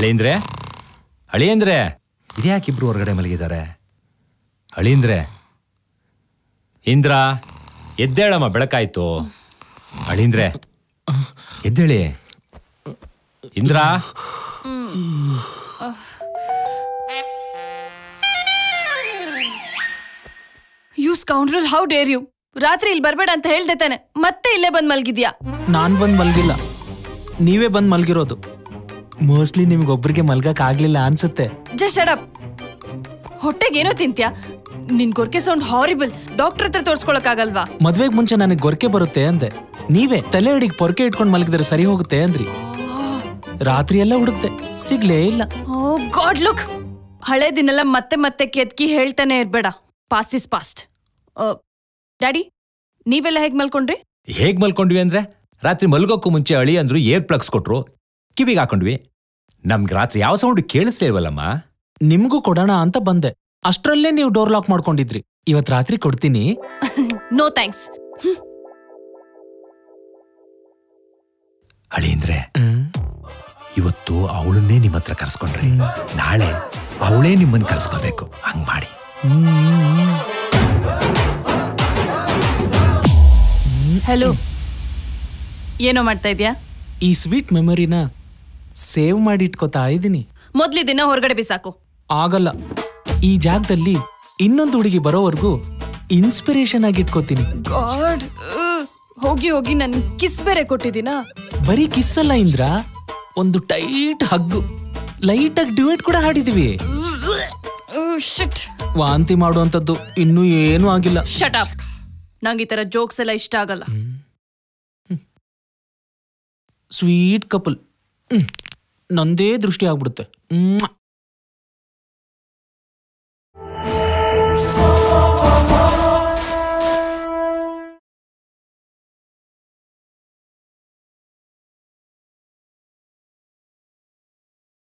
ಅಳಿಯಂದ್ರೆ ಅಳಿಯಂದ್ರೆ ಇದ್ಯಾಕೆ ಇಬ್ರು ಹೊರಗಡೆ ಮಲಗಿದ್ದಾರೆ ಅಳಿಯಂದ್ರೆ ಇಂದ್ರ ಎದ್ದೇಳಮ್ಮ ಬೆಳಕಾಯ್ತು ಅಳಿಂದ್ರೆ ಎದ್ದೇಳಿ Indra you scoundrel how dare you ರಾತ್ರಿ ಇಲ್ಲಿ ಬರ್ಬೇಡ ಅಂತ ಹೇಳ್ದೆ ತಾನೆ ಮತ್ತೆ ಇಲ್ಲೇ ಬಂದ್ ಮಲ್ಗಿದ್ಯಾ ನಾನ್ ಬಂದ್ ಮಲ್ಗಿಲ್ಲ ನೀವೇ ಬಂದ್ ಮಲ್ಗಿರೋದು ಮೋಸ್ಟ್ಲಿ ನಿಮ್ಗೊಬ್ರಿಗೆ ಮಲ್ಗಕ್ ಆಗ್ಲಿಲ್ಲ ಅನ್ಸುತ್ತೆ ಜಸ್ಟ್ ಶಡಪ್ ಹೊಟ್ಟೆಗೆ ಏನೋ ತಿಂತ್ಯಾ ನಿನ್ ಗೊರ್ಕೆ ಸೌಂಡ್ ಹಾರಿಬಲ್ ಡಾಕ್ಟರ್ ಹತ್ರ ತೋರ್ಸ್ಕೊಳಕ್ಕಾಗಲ್ವಾ ಮದ್ವೆಗ್ ಮುಂಚೆ ನನಗೆ ಗೊರಕೆ ಬರುತ್ತೆ ಅಂದೆ ನೀವೇ ತಲೆ ಅಡಿಗೆ ಪೊರಕೆ ಇಟ್ಕೊಂಡ್ ಮಲಗಿದ್ರೆ ಸರಿ ಹೋಗುತ್ತೆ ಅಂದ್ರಿ ರಾತ್ರಿ ಎಲ್ಲ ಹುಡುಕ್ತೆ ಸಿಗ್ಲೇ ಇಲ್ಲ ಓ ಗಾಡ್ ಲುಕ್ ಹಳೇದಿನೆಲ್ಲ ಮತ್ತೆ ಮತ್ತೆ ಕೆತ್ಕಿ ಹೇಳ್ತಾನೆ ಇರ್ಬೇಡ ಪಾಸ್ಟ್ ಇಸ್ ಪಾಸ್ಟ್ ಡ್ಯಾಡಿ ನೀವೆಲ್ಲ ಹೇಗ್ ಮಲ್ಕೊಂಡ್ರಿ ಹೇಗ್ ಮಲ್ಕೊಂಡ್ವಿ ಅಂದ್ರೆ ರಾತ್ರಿ ಮಲ್ಗೋಕ್ಕೂ ಮುಂಚೆ ಅಳಿ ಅಂದ್ರು ಏರ್ ಪ್ಲಗ್ಸ್ ಕೊಟ್ರು ಕಿವಿಗೆ ಹಾಕೊಂಡ್ವಿ ನಮ್ಗೆ ರಾತ್ರಿ ಯಾವ ಸೌಂಡ್ ಕೇಳಿಸ್ಲೇ ಇಲ್ವಲ್ಲಮ್ಮ ನಿಮ್ಗೂ ಕೊಡೋಣ ಅಂತ ಬಂದೆ ಅಷ್ಟ್ರಲ್ಲೇ ನೀವು ಡೋರ್ ಲಾಕ್ ಮಾಡ್ಕೊಂಡಿದ್ರಿ ಇವತ್ ರಾತ್ರಿ ಕೊಡ್ತೀನಿ ನೋ ಥ್ಯಾಂಕ್ಸ್ ಅಳಿಂದ್ರೆ ಇವತ್ತು ಅವಳನ್ನೇ ನಿಮ್ಮ ಹತ್ರ ಕರ್ಸ್ಕೊಂಡ್ರಿ ನಾಳೆ ಅವಳೇ ನಿಮ್ಮನ್ನ ಕರ್ಸ್ಕೋಬೇಕು ಹಂಗ್ ಮಾಡಿ ಹಲೋ ಏನೋ ಮಾಡ್ತಾ ಇದ್ಯಾ ಈ ಸ್ವೀಟ್ ಮೆಮೊರಿನ ಸೇವ್ ಮಾಡಿ ಇಟ್ಕೋತಾ ಇದ್ದೀನಿ ಮೊದ್ಲಿ ದಿನ ಹೊರಗಡೆ ಬಿಸಾಕು ಆಗಲ್ಲ ಈ ಜಾಗದಲ್ಲಿ ಇನ್ನೊಂದು ಹುಡುಗಿ ಬರೋವರೆಗೂ ಇನ್ಸ್ಪಿರೇಷನ್ ಆಗಿ ಇಟ್ಕೋತೀನಿ ಗಾಡ್ ಹೋಗಿ ಹೋಗಿ ನನ್ ಕಿಸ್ ಬೇರೆ ಕೊಟ್ಟಿದ್ದೀನಾ ಬರೀ ಕಿಸ್ ಅಲ್ಲ ಇಂದ್ರ ಒಂದು ಟೈಟ್ ಹಗ್ಗು ಲೈಟ್ ಆಗಿ ಡಿವೇಟ್ ಕೂಡ ಹಾಡಿದೀವಿ ಶಿಟ್ ವಾಂತಿ ಮಾಡುವಂಥದ್ದು ಇನ್ನೂ ಏನೂ ಆಗಿಲ್ಲ ಶಟ್ ಅಪ್ ನಂಗೆ ಈ ತರ ಜೋಕ್ಸ್ ಎಲ್ಲ ಇಷ್ಟ ಆಗಲ್ಲ ಸ್ವೀಟ್ ಕಪಲ್ ನಂದೇ ದೃಷ್ಟಿ ಆಗ್ಬಿಡುತ್ತೆ ಮ್ವಾ.